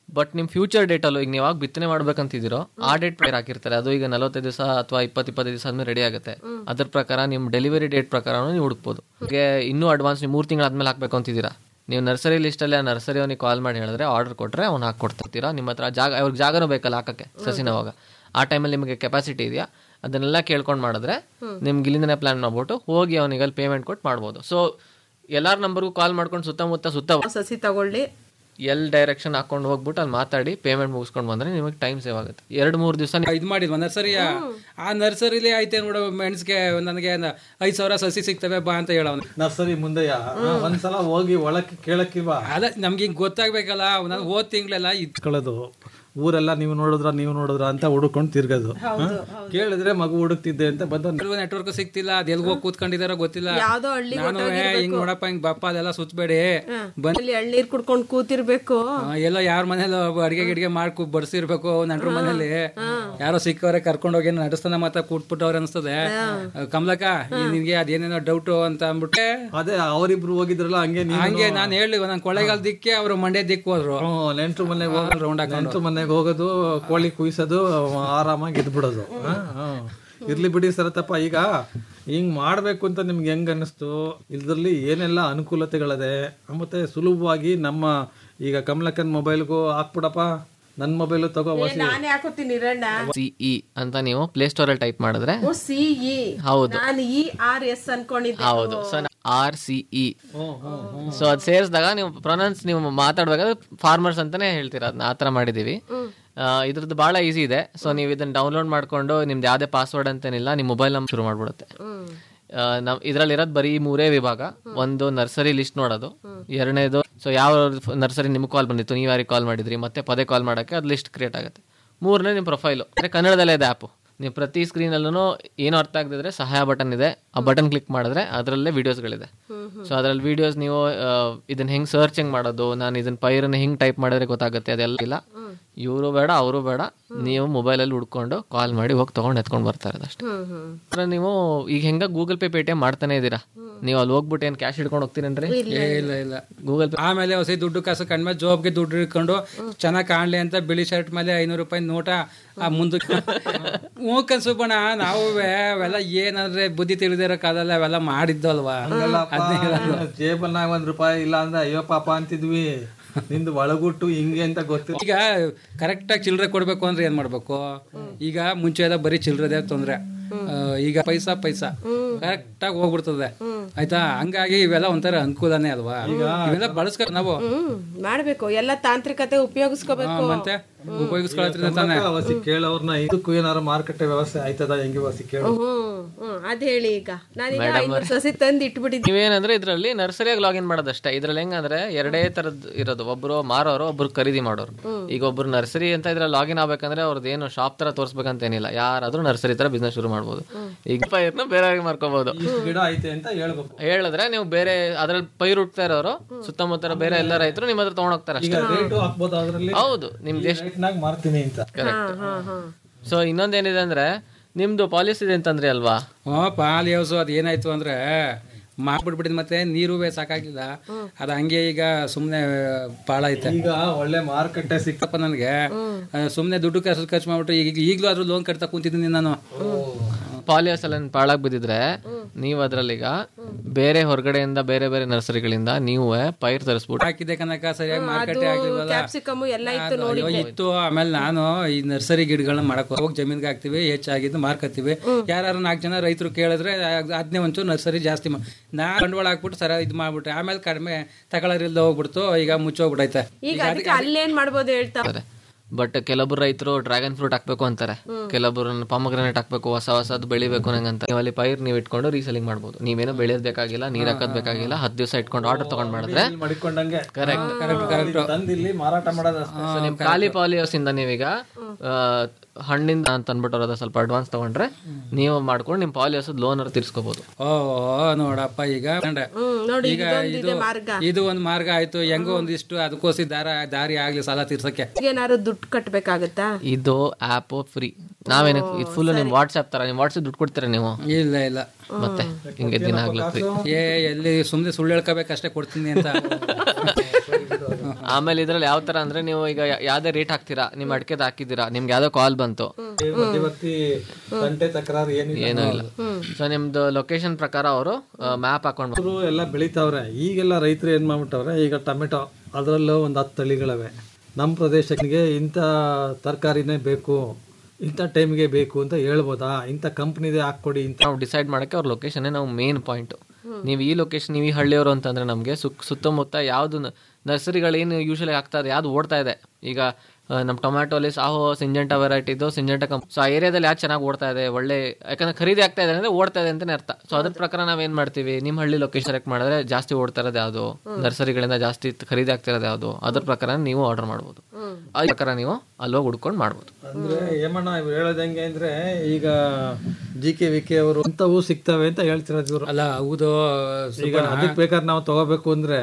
ಬಟ್ ನಿಮ್ ಫ್ಯೂಚರ್ ಡೇಟ್ ಅಲ್ಲೂ ಈಗ ನೀವು ಯಾವಾಗ ಬಿತ್ತನೆ ಮಾಡ್ಬೇಕಂತಿದ್ದೀರೋ ಆ ಡೇಟ್ ಪ್ರಕಾರ ಹಾಕಿರ್ತಾರೆ ಅದು ಈಗ ನಲವತ್ತೈದು ದಿವಸ ಅಥವಾ ಇಪ್ಪತ್ತು ಇಪ್ಪತ್ತೈದು ದಿವಸ ಆದ್ಮೇಲೆ ರೆಡಿ ಆಗುತ್ತೆ ಅದ್ರ ಪ್ರಕಾರ ನಿಮ್ ಡೆಲಿವರಿ ಡೇಟ್ ಪ್ರಕಾರ ನೀವು ಹುಡುಕ್ಬೋದು ಹಾಗೆ ಇನ್ನೂ ಅಡ್ವಾನ್ಸ್ ನೀವು ಮೂರು ತಿಂಗಳಾದ್ಮೇಲೆ ಹಾಕ್ಬೇಕು ಅಂತಿದ್ದೀರಾ ನೀವು ನರ್ಸರಿ ಲಿಸ್ಟಲ್ಲಿ ಆ ನರ್ಸರಿ ಅವನಿಗೆ ಕಾಲ್ ಮಾಡಿ ಹೇಳಿದ್ರೆ ಆರ್ಡರ್ ಕೊಟ್ರೆ ಅವ್ನು ಹಾಕೊಡ್ತಿರ್ತೀರಾ ನಿಮ್ಮ ಹತ್ರ ಜಾಗ ಅವ್ರಿಗೆ ಜಾಗನೂ ಬೇಕಲ್ಲ ಹಾಕಕ್ಕೆ ಸಸಿನವಾಗ ಆ ಟೈಮಲ್ಲಿ ನಿಮಗೆ ಕೆಪಾಸಿಟಿ ಇದೆಯಾ ಅದನ್ನೆಲ್ಲ ಕೇಳ್ಕೊಂಡು ಮಾಡಿದ್ರೆ ನಿಮ್ಗೆ ಇಲ್ಲಿಂದನೇ ಪ್ಲಾನ್ ಮಾಡ್ಬಿಟ್ಟು ಹೋಗಿ ಅವನಿಗೆ ಅಲ್ಲಿ ಪೇಮೆಂಟ್ ಕೊಟ್ಟು ಮಾಡ್ಬೋದು ಸೊ ಎಲ್ಲಾರ ನಂಬರ್ಗೂ ಕಾಲ್ ಮಾಡ್ಕೊಂಡು ಸುತ್ತಮುತ್ತ ಸುತ್ತ ಸಸಿ ತಗೊಳ್ಳಿ ಎಲ್ ಡೈರೆಕ್ಷನ್ ಹಾಕೊಂಡು ಹೋಗ್ಬಿಟ್ಟು ಅಲ್ಲಿ ಮಾತಾಡಿ ಪೇಮೆಂಟ್ ಮುಗಿಸ್ಕೊಂಡು ಬಂದ್ರೆ ನಿಮಗೆ ಟೈಮ್ ಸೇವ್ ಆಗುತ್ತೆ ಎರಡು ಮೂರು ದಿವಸ ಇದು ಮಾಡಿದ್ವ ನರ್ಸರಿಯ ಆ ನರ್ಸರಿಲಿ ಐತೆ ನೋಡು ಮೆಣಸಿಗೆ ನನಗೆ ಐದು ಸಾವಿರ ಸಸಿ ಸಿಗ್ತವೆ ಬಾ ಅಂತ ಹೇಳವನು ನರ್ಸರಿ ಮುಂದೆಯ ಒಂದ್ಸಲ ಹೋಗಿ ಒಳಕ್ಕೆ ಕೇಳಕ್ಕಿಲ್ವಾ ಅದ ನಮ್ಗೆ ಹಿಂಗ್ ಗೊತ್ತಾಗ್ಬೇಕಲ್ಲ ನಾನು ಹೋದ್ ತಿಂಗಳೆಲ್ಲ ಇಟ್ಕೊಳ್ಳೋದು ಊರೆಲ್ಲ ನೀವು ನೋಡಿದ್ರ ನೀವು ನೋಡಿದ್ರ ಅಂತ ಹುಡುಕೊಂಡು ತಿರ್ಗೋದು ಹಾ? ಕೇಳಿದ್ರೆ ಮಗು ಹುಡುಕ್ತಿದ್ದೆ ಅಂತ ಬಂದ ನೆಟ್ವರ್ಕ್ ಸಿಗ್ತಿಲ್ಲ ಅದ್ ಎಲ್ಗ್ ಹೋಗಿ ಕೂತ್ಕೊಂಡಿದಾರೋ ಗೊತ್ತಿಲ್ಲ ಯಾವ್ದೋ ಹಳ್ಳಿ ನಾನು ಹಿಂಗ್ ನೋಡಪ್ಪ ಹಿಂಗ್ ಬಪ್ಪ ಅದೆಲ್ಲ ಸುತ್ತಬೇಡಿ ಬಂದ್ ಅಲ್ಲಿ ಎಳ್ನೀರ್ ಕುಡ್ಕೊಂಡ್ ಕೂತಿರ್ಬೇಕು ಆ, ಎಲ್ಲೋ ಯಾರ ಮನೇಲಿ ಅಡಿಗೆ ಗಿಡಿಗೆ ಮಾಡ್ಕೊ ಬಡಿಸಿರ್ಬೇಕು ನೆಂಟ್ರ ಮನೇಲಿ ಯಾರೋ ಸಿಕ್ಕವ್ರೆ ಕರ್ಕೊಂಡು ಹೋಗಿ ನಡೆಸ್ತಾನ ಮಾತ್ರ ಕೂಟ್ಬಿಟ್ಟವ್ರೆ ಅನ್ಸ್ತದೆ ಕಮಲಕ್ಕ ಈ ನಿನ್ಗೆ ಅದೇನೇನೋ ಡೌಟ್ ಅಂತ ಅಂದ್ಬಿಟ್ಟೆ ಅದೇ ಅವರಿಬ್ರು ಹೋಗಿದ್ರಲ್ಲ ಹಂಗೆ ನೀವು ಹಂಗೆ ನಾನು ಹೇಳಿ ನನ್ ಕೊಳ್ಳೇಗಾಲ ದಿಕ್ಕೆ ಅವ್ರು ಮಂಡ್ಯ ದಿಕ್ ಹೋದ್ರು ನೆಂಟ್ರು ಮನೆಗೆ ಹೋಗೋದು ರೌಂಡ್ ನೆಂಟ್ರು ಮನೆಗೆ ಹೋಗೋದು ಕೋಳಿ ಕುಯ್ಸೋದು ಆರಾಮಾಗಿ ಇದ್ಬಿಡೋದು ಹಾ, ಹಾ. ಇರ್ಲಿ ಬಿಡಿ ಸರತಪ್ಪ ಈಗ ಹಿಂಗ್ ಮಾಡ್ಬೇಕು ಅಂತ ನಿಮ್ಗೆ ಹೆಂಗ್ ಅನ್ನಿಸ್ತು ಇದ್ರಲ್ಲಿ ಏನೆಲ್ಲ ಅನುಕೂಲತೆಗಳಿದೆ ಮತ್ತೆ ಸುಲಭವಾಗಿ ನಮ್ಮ ಈಗ ಕಮಲಕ್ಕನ್ ಮೊಬೈಲ್ಗೂ ಹಾಕ್ಬಿಡಪ್ಪ ನನ್ನ ಮೊಬೈಲು ತಗೋ ವಸಿ ನಾನೇ ಹಾಕೋತೀನಿ ಇರಣ್ಣ ಸಿಇ ಅಂತ ನೀವು ಪ್ಲೇ ಸ್ಟೋರ್ ಅಲ್ಲಿ ಟೈಪ್ ಮಾಡಿದ್ರೆ ಸಿಇ ಹೌದು. ನಾನು ಇ ಆರ್ ಎಸ್ ಅನ್ಕೊಂಡಿದ್ದೆ ಹೌದು so R C E so ಅದು ಸೇರಿಸಿದಾಗ ನೀವು ಪ್ರೊನೌನ್ಸ್ ನೀವು ಮಾತಾಡ್ಬೇಕಾದ್ರೆ ಫಾರ್ಮರ್ಸ್ ಅಂತಾನೆ ಹೇಳ್ತೀರಾ ಅದನ್ನ ಆ ಥರ ಮಾಡಿದೀವಿ ಆ, ಇದ್ರದ್ದು ಬಹಳ ಈಸಿ ಇದೆ ಸೊ ನೀವು ಇದನ್ನ ಡೌನ್ಲೋಡ್ ಮಾಡ್ಕೊಂಡು ನಿಮ್ದು ಯಾವುದೇ ಪಾಸ್ವರ್ಡ್ ಅಂತೇನಿಲ್ಲ ನಿಮ್ಮ ಮೊಬೈಲ್ ನಂಬರ್ ಶುರು ಮಾಡ್ಬಿಡುತ್ತೆ ನಮ್ ಇದ್ರಲ್ಲಿ ಇರೋದು ಬರೀ ಮೂರೇ ವಿಭಾಗ ಒಂದು ನರ್ಸರಿ ಲಿಸ್ಟ್ ನೋಡೋದು ಎರಡನೇದು ಸೊ ಯಾವ ನರ್ಸರಿ ನಿಮ್ಗೆ ಕಾಲ್ ಬಂದಿತ್ತು ನೀವು ಯಾರಿಗೆ ಕಾಲ್ ಮಾಡಿದ್ರಿ ಮತ್ತೆ ಪದೇ ಕಾಲ್ ಮಾಡೋಕ್ಕೆ ಅದು ಲಿಸ್ಟ್ ಕ್ರಿಯೇಟ್ ಆಗುತ್ತೆ ಮೂರನೇ ನಿಮ್ಮ ಪ್ರೊಫೈಲು ಅಂದರೆ ಕನ್ನಡದಲ್ಲೇ ಇದೆ ಆ್ಯಪು ನೀವು ಪ್ರತಿ ಸ್ಕ್ರೀನಲ್ಲೂ ಏನು ಅರ್ಥ ಆಗದಿದ್ರೆ ಸಹಾಯ ಬಟನ್ ಇದೆ ಆ ಬಟನ್ ಕ್ಲಿಕ್ ಮಾಡಿದ್ರೆ ಅದರಲ್ಲೇ ವಿಡಿಯೋಸ್ಗಳಿದೆ ಸೊ ಅದರಲ್ಲಿ ವಿಡಿಯೋಸ್ ನೀವು ಆ, ಇದನ್ನ ಹೆಂಗೆ ಸರ್ಚ್ ಹೆಂಗೆ ಮಾಡೋದು ನಾನು ಇದನ್ನ ಪೈರನ್ನ ಹೆಂಗೆ ಟೈಪ್ ಮಾಡಿದ್ರೆ ಗೊತ್ತಾಗುತ್ತೆ ಅದೆಲ್ಲ ಇಲ್ಲ ಇವರು ಬೇಡ ಅವರು ಬೇಡ ನೀವು ಮೊಬೈಲಲ್ಲಿ ಹುಡ್ಕೊಂಡು ಕಾಲ್ ಮಾಡಿ ಹೋಗಿ ತೊಗೊಂಡು ಎತ್ಕೊಂಡು ಬರ್ತಾರೆ ಅಷ್ಟೇ ಅಂದ್ರೆ ನೀವು ಈಗ ಹೆಂಗ ಗೂಗಲ್ ಪೇ ಪೇಟಿಎಂ ಮಾಡ್ತಾನೆ ಇದ್ದೀರಾ ನೀವು ಅಲ್ಲಿ ಹೋಗ್ಬಿಟ್ಟು ಏನು ಕ್ಯಾಶ್ ಹಿಡ್ಕೊಂಡು ಹೋಗ್ತೀರೇನ್ರಿ ಏ, ಇಲ್ಲ ಇಲ್ಲ ಗೂಗಲ್ ಪೇ ಆಮೇಲೆ ಹೊಸ ದುಡ್ಡು ಕಾಸು ಕಣ್ಮೇಲೆ ಜೋಬ್ಗೆ ದುಡ್ಡು ಇಟ್ಕೊಂಡು ಚೆನ್ನಾಗಿ ಕಾಣ್ಲಿ ಅಂತ ಬಿಳಿ ಶರ್ಟ್ ಮೇಲೆ ಐನೂರು ರೂಪಾಯಿ ನೋಟ ಆ ಮುಂದಕ್ಕೆ ಹ್ಞೂ ಕನ್ಸುಬಣ ನಾವು ಅವೆಲ್ಲ ಏನಂದ್ರೆ ಬುದ್ಧಿ ತಿಳಿದಿರೋ ಕಾಲದಲ್ಲಿ ಅವೆಲ್ಲ ಮಾಡಿದ್ದಲ್ವಾ ಅದ್ನೇ ಹೇಳೋದು. ಜೇಬಲ್ನಾಗ ಒಂದ್ ರೂಪಾಯಿ ಇಲ್ಲ ಅಂದ್ರೆ ಅಯ್ಯೋ ಪಾಪ ಅಂತಿದ್ವಿ ನಿಂದು ಒಳಗುಟ್ಟು ಹಿಂಗೆ ಅಂತ ಗೊತ್ತಿಲ್ಲ ಈಗ ಕರೆಕ್ಟಾಗಿ ಚಿಲ್ಲರೆ ಕೊಡ್ಬೇಕು ಅಂದ್ರೆ ಏನ್ ಮಾಡ್ಬೇಕು ಈಗ ಮುಂಚೆ ಎಲ್ಲ ಬರೀ ಚಿಲ್ಲರೆದೇ ತೊಂದ್ರೆ ಆ, ಈಗ ಪೈಸಾ ಪೈಸಾ ಕರೆಕ್ಟಾಗಿ ಹೋಗ್ಬಿಡ್ತದೆ ಆಯ್ತಾ ಹಂಗಾಗಿ ಇವೆಲ್ಲ ಒಂಥರ ಅನುಕೂಲನೇ ಅಲ್ವಾ ಇವೆಲ್ಲ ಬಳಸ್ಕೊ ನಾವು ಹ್ಮ್ ಮಾಡ್ಬೇಕು ಎಲ್ಲ ತಾಂತ್ರಿಕತೆ ಉಪಯೋಗಿಸ್ಕೋಬೇಕು ಮತ್ತೆ ಉಪಯೋಗಿಸ್ಕೊಳತ್ರಿಂದ ತಾನೆ ವಸಿ ಕೇಳೋರ್ನ ಇದಕ್ಕೂ ಏನಾರು ಮಾರುಕಟ್ಟೆ ವ್ಯವಸ್ಥೆ ಆಯ್ತದ ಹೆಂಗೆ ವಸಿ ಕೇಳು ಹ್ಮ್ ಹ್ಮ್ ಅದ್ ಹೇಳಿ ಈಗ ನಾನೀಗ ಐನೂರು ಸಸಿ ತಂದು ಇಟ್ಬಿಟ್ಟಿದ್ದೆ ನೀವೇನಂದ್ರೆ ಇದರಲ್ಲಿ ನರ್ಸರಿಯಾಗಿ ಲಾಗಿನ್ ಮಾಡೋದಷ್ಟೇ ಇದ್ರಲ್ಲಿ ಹೆಂಗಂದ್ರೆ ಎರಡೇ ತರದ್ ಇರೋದು ಒಬ್ರು ಮಾರೋರು ಒಬ್ರು ಖರೀದಿ ಮಾಡೋರು ಈಗ ಒಬ್ರು ನರ್ಸರಿ ಅಂತ ಇದ್ರಲ್ಲಿ ಲಾಗಿನ್ ಆಗ್ಬೇಕಂದ್ರೆ ಅವ್ರದ್ದು ಏನು ಶಾಪ್ ತರ ತೋರಿಸ್ಬೇಕಂತ ಏನಿಲ್ಲ ಯಾರಾದ್ರೂ ನರ್ಸರಿ ತರ ಬಿಸ್ನೆಸ್ ಶುರು ಮಾಡ್ಬೋದು ಈಗ ಪೈರ್ನ ಬೇರೆ ಮಾರ್ಕೋಬಹುದು ಇಷ್ಟು ಗಿಡ ಐತೆ ಅಂತ ಹೇಳ್ಬೇಕು ಹೇಳಿದ್ರೆ ನೀವು ಬೇರೆ ಅದ್ರಲ್ಲಿ ಪೈರು ಹುಟ್ತಾ ಇರೋರು ಸುತ್ತಮುತ್ತ ಬೇರೆ ಎಲ್ಲ ರೈತರು ನಿಮ್ಮ ಹತ್ರ ತಗೊಂಡೋಗ್ತಾರೆ ಈಗ ಅಷ್ಟೇ ರೇಟು ಹಾಕ್ಬೋದು ಅದ್ರಲ್ಲಿ ಹೌದು ನಿಮ್ದು ಎಷ್ಟು ರೇಟ್ನಾಗ ಮಾರ್ತೀನಿ ಅಂತ ಸೊ ಇನ್ನೊಂದೇನಿದೆ ಅಂದ್ರೆ ನಿಮ್ದು ಪಾಲಿಸಿ ಇದೆ ಅಂತಂದ್ರಿ ಅಲ್ವಾ ಹ್ಞೂ ಪಾಲ್ ಹೌಸು ಅದು ಏನಾಯ್ತು ಅಂದ್ರೆ ಮಾಡ್ಬಿಟ್ಬಿಟ್ಟಿದ್ ಮತ್ತೆ ನೀರು ಸಾಕಾಗಿಲ್ಲ ಅದು ಹಂಗೆ ಈಗ ಸುಮ್ಮನೆ ಪಾಳೈತೆ ಈಗ ಒಳ್ಳೆ ಮಾರುಕಟ್ಟೆ ಸಿಕ್ಕ ಸಿಕ್ಕಪ್ಪ ನನಗೆ ಸುಮ್ಮನೆ ದುಡ್ಡು ಖರ್ಚು ಖರ್ಚು ಮಾಡ್ಬಿಟ್ಟು ಈಗ ಈಗಲೂ ಆದ್ರೂ ಲೋನ್ ಕಟ್ತಾ ಕುಂತಿದ್ದೀನಿ ನಾನು ಪಾಲಿಯಸ್ ಎಲ್ಲ ಪಾಳಾಗ್ ಬಿದ್ದಿದ್ರೆ ನೀವು ಅದ್ರಲ್ಲೀಗ ಬೇರೆ ಹೊರಗಡೆಯಿಂದ ಬೇರೆ ಬೇರೆ ನರ್ಸರಿಗಳಿಂದ ನೀವು ಪೈರ್ ತರಿಸ್ಬಿಟ್ಟು ಹಾಕಿದ್ದೆ ಕನಕ ಸರಿಯಾಗಿ ಮಾರ್ಕೆಟೇ ಆಗ್ಲಿಲ್ವಲ್ಲ ಕ್ಯಾಪ್ಸಿಕಮ್ ಎಲ್ಲ ಇತ್ತು ಅದು ಅಯ್ಯೋ ಇತ್ತು ಆಮೇಲೆ ನಾನು ಈ ನರ್ಸರಿ ಗಿಡಗಳನ್ನ ಮಾಡಕ್ ಹೋಗಿ ಜಮೀನ್ಗೆ ಹಾಕ್ತಿವಿ ಹೆಚ್ಚಾಗಿದ್ದು ಮಾರ್ಕತ್ತೀವಿ ಯಾರು ನಾಲ್ಕು ಜನ ರೈತರು ಕೇಳಿದ್ರೆ ಅದನ್ನೇ ಒಂಚೂರು ನರ್ಸರಿ ಜಾಸ್ತಿ ಮಾ- ನಾ ಬಂಡವಾಳ ಹಾಕ್ಬಿಟ್ಟು ಸರ ಇದು ಮಾಡ್ಬಿಟ್ಟೆ ಆಮೇಲೆ ಕಡಿಮೆ ತಗೊಳ್ಳೋರಿಲ್ದ ಹೋಗ್ಬಿಡ್ತು ಈಗ ಮುಚ್ಚೋಗ್ಬಿಟ್ಟೈತೆ ಈಗ ಅದಕ್ಕೆ ಅಲ್ಲೇನ್ ಮಾಡ್ಬೋದು ಹೇಳ್ತಾ ಬಟ್ ಕೆಲವೊಬ್ರು ರೈತರು ಡ್ರ್ಯಾಗನ್ ಫ್ರೂಟ್ ಹಾಕ್ಬೇಕು ಅಂತಾರೆ ಕೆಲವೊಬ್ರು ಪಾಮಗ್ರಾನೇಟ್ ಹಾಕ್ಬೇಕು ಹೊಸ ಹೊಸದು ಬೆಳಿಬೇಕು ನಂಗಂತ ನೀವು ಅಲ್ಲಿ ಪೈರ್ ನೀವು ಇಟ್ಕೊಂಡು ರೀಸೆಲಿಂಗ್ ಮಾಡ್ಬೋದು ನೀವೇನು ಬೆಳೆಯೋದ್ ಬೇಕಾಗಿಲ್ಲ ನೀರ್ ಹಾಕೋದ್ ಬೇಕಾಗಿಲ್ಲ ಹತ್ತು ದಿವಸ ಇಟ್ಕೊಂಡು ಆರ್ಡರ್ ತಗೊಂಡ್ ಮಾಡಿದ್ರೆ ಮಡಿಕೊಂಡಂಗೆ ಕರೆಕ್ಟ್ ಕರೆಕ್ಟ್ ಕರೆಕ್ಟ್ ತಂದಿಲ್ಲಿ ಮಾರಾಟ ಮಾಡೋದು ಅಷ್ಟೇ. ಸೊ ನಿಮ್ ಖಾಲಿ ಪಾಲಿಯೋಸ್ ಇಂದ ನೀವೀಗ ಆ, ಹಣ್ಣಿಂದ ಅಂತ ಅಂದ್ಬಿಟ್ಟು ಅವ್ರದ್ದು ಸ್ವಲ್ಪ ಅಡ್ವಾನ್ಸ್ ತಗೊಂಡ್ರೆ ನೀವು ಮಾಡ್ಕೊಂಡು ನಿಮ್ ಪಾಲಿಯೋಸ್ ಲೋನ್ ಅವ್ರು ತೀರ್ಸ್ಕೋಬಹುದು ಓ ನೋಡಪ್ಪ ಈಗ ಕಂಡೆ. ಹ್ಮ್ ನೋಡಿ ಈಗ ಇದೊಂದು ಇದು ಇದೆ ಮಾರ್ಗ ಇದು ಒಂದ್ ಮಾರ್ಗ ಆಯ್ತು ಹೆಂಗೋ ಒಂದಿಷ್ಟು ಅದಕ್ಕೋಸಿ ದಾರ ದಾರಿ ಆಗ್ಲಿ ಸಾಲ ತೀರ್ಸಕ್ಕೆ ಏನಾದ್ರು ದುಡ್ಡು ಕಟ್ಬೇಕಾಗತ್ತಾ ಇದು ಆಪ್ ಫ್ರೀ ನಾವೇನು ಇದು ಫುಲ್ ನಿಮ್ ವಾಟ್ಸ್ಆಪ್ ತರ ನಿಮ್ ವಾಟ್ಸ್ಆಪ್ ದುಡ್ಡು ಕೊಡ್ತೀರಾ ನೀವು ಇಲ್ಲ ಇಲ್ಲ ಮತ್ತೆ ಹಿಂಗೆ ದಿನ ಆಗ್ಲೂ ಫ್ರೀ ಏ ಎಲ್ಲಿ ಸುಮ್ನೆ ಸುಳ್ಳು ಹೇಳ್ಕೋಬೇಕಷ್ಟೇ ಕೊಡ್ತೀನಿ ಅಂತ ಆಮೇಲೆ ಇದ್ರಲ್ಲಿ ಯಾವ ತರ ಅಂದ್ರೆ ನೀವು ಈಗ ಯಾ- ಯಾವ್ದೇ ರೇಟ್ ಹಾಕ್ತೀರಾ ನಿಮ್ ಅಡಿಕೆದ್ ಹಾಕಿದ್ದೀರಾ ನಿಮ್ಗೆ ಯಾವ್ದೋ ಕಾಲ್ ಬಂತು ಮಧ್ಯವರ್ತಿ ಗಂಟೆ ತಕರಾರು ಏನಿಲ್ಲ ಏನೂ ಇಲ್ಲ ಸೊ ನಿಮ್ದು ಲೊಕೇಶನ್ ಪ್ರಕಾರ ಅವರು ಮ್ಯಾಪ್ ಹಾಕೊಂಡು ರೈತರು ಎಲ್ಲ ಬೆಳಿತಾವ್ರೆ ಈಗೆಲ್ಲ ರೈತರು ಏನ್ ಮಾಡ್ಬಿಟ್ಟವ್ರೆ ಈಗ ಟೊಮೆಟೊ ಅದರಲ್ಲೂ ಒಂದು ಹತ್ತು ತಳಿಗಳವೆ ನಮ್ಮ ಪ್ರದೇಶಕ್ಕೆ ಇಂಥ ತರಕಾರಿನೇ ಬೇಕು ಇಂಥ ಟೈಮ್ಗೆ ಬೇಕು ಅಂತ ಹೇಳ್ಬೋದಾ ಇಂಥ ಕಂಪ್ನಿದೆ ಹಾಕ್ಕೊಡಿ ಇಂಥ ನಾವು ಡಿಸೈಡ್ ಮಾಡಕ್ಕೆ ಅವ್ರ ಲೊಕೇಶನ್ ನಾವು ಮೇನ್ ಪಾಯಿಂಟ್ ನೀವು ಈ ಲೊಕೇಶನ್ ನೀವು ಈ ಹಳ್ಳಿಯವರು ಅಂತಂದ್ರೆ ನಮಗೆ ಸುಕ್ ಸುತ್ತಮುತ್ತ ಯಾವ್ದು ನರ್ಸರಿಗಳೇನು ಯೂಶಲಿ ಆಗ್ತಾ ಇದೆ ಯಾವ್ದು ಓಡ್ತಾ ಇದೆ ಈಗ ಆ, ನಮ್ಮ ಟೊಮ್ಯಾಟೋಲಿ ಸಾಹೋ ಸಿಂಜೆಂಟಾ ವೆರೈಟಿದು ಸಿಂಜೆಂಟಾ ಕಂಪ್ ಸೊ ಆ ಏರಿಯಾದಲ್ಲಿ ಯಾವ್ದು ಚೆನ್ನಾಗಿ ಓಡ್ತಾ ಇದೆ ಒಳ್ಳೆ ಯಾಕಂದ್ರೆ ಖರೀದಿ ಆಗ್ತಾ ಇದೆ ಅಂದ್ರೆ ಓಡ್ತಾ ಇದೆ ಅಂತಾನೆ ಅರ್ಥ ಸೊ ಅದ್ರ ಪ್ರಕಾರ ನಾವೇನ್ ಮಾಡ್ತೀವಿ ನಿಮ್ಮ ಹಳ್ಳಿ ಲೊಕೇಶನ್ ಸೆಲೆಕ್ಟ್ ಮಾಡಿದ್ರೆ ಜಾಸ್ತಿ ಓಡ್ತಾ ಇರೋದು ಯಾವುದು ನರ್ಸರಿಗಳಿಂದ ಜಾಸ್ತಿ ಖರೀದಿ ಆಗ್ತಿರೋದು ಯಾವುದು ಅದ್ರ ಪ್ರಕಾರ ನೀವು ಆರ್ಡರ್ ಮಾಡ್ಬೋದು ಅದ್ರ ಪ್ರಕಾರ ನೀವು ಅಲ್ಲಿ ಹೋಗಿ ಹುಡ್ಕೊಂಡು ಮಾಡ್ಬೋದು ಅಂದ್ರೆ ಏಮಣ್ಣ ಇವ್ರು ಹೇಳೋದಂಗೆ ಅಂದ್ರೆ ಈಗ ಜಿ ಕೆ ವಿ ಕೆ ಅವರು ಇಂಥವು ಸಿಗ್ತವೆ ಅಂತ ಹೇಳ್ತಿರೋದು ಇವರು ಅಲ್ಲ ಹೌದು ಈಗ ಅದಕ್ಕೆ ಬೇಕಾದ್ರೆ ನಾವು ತಗೋಬೇಕು ಅಂದ್ರೆ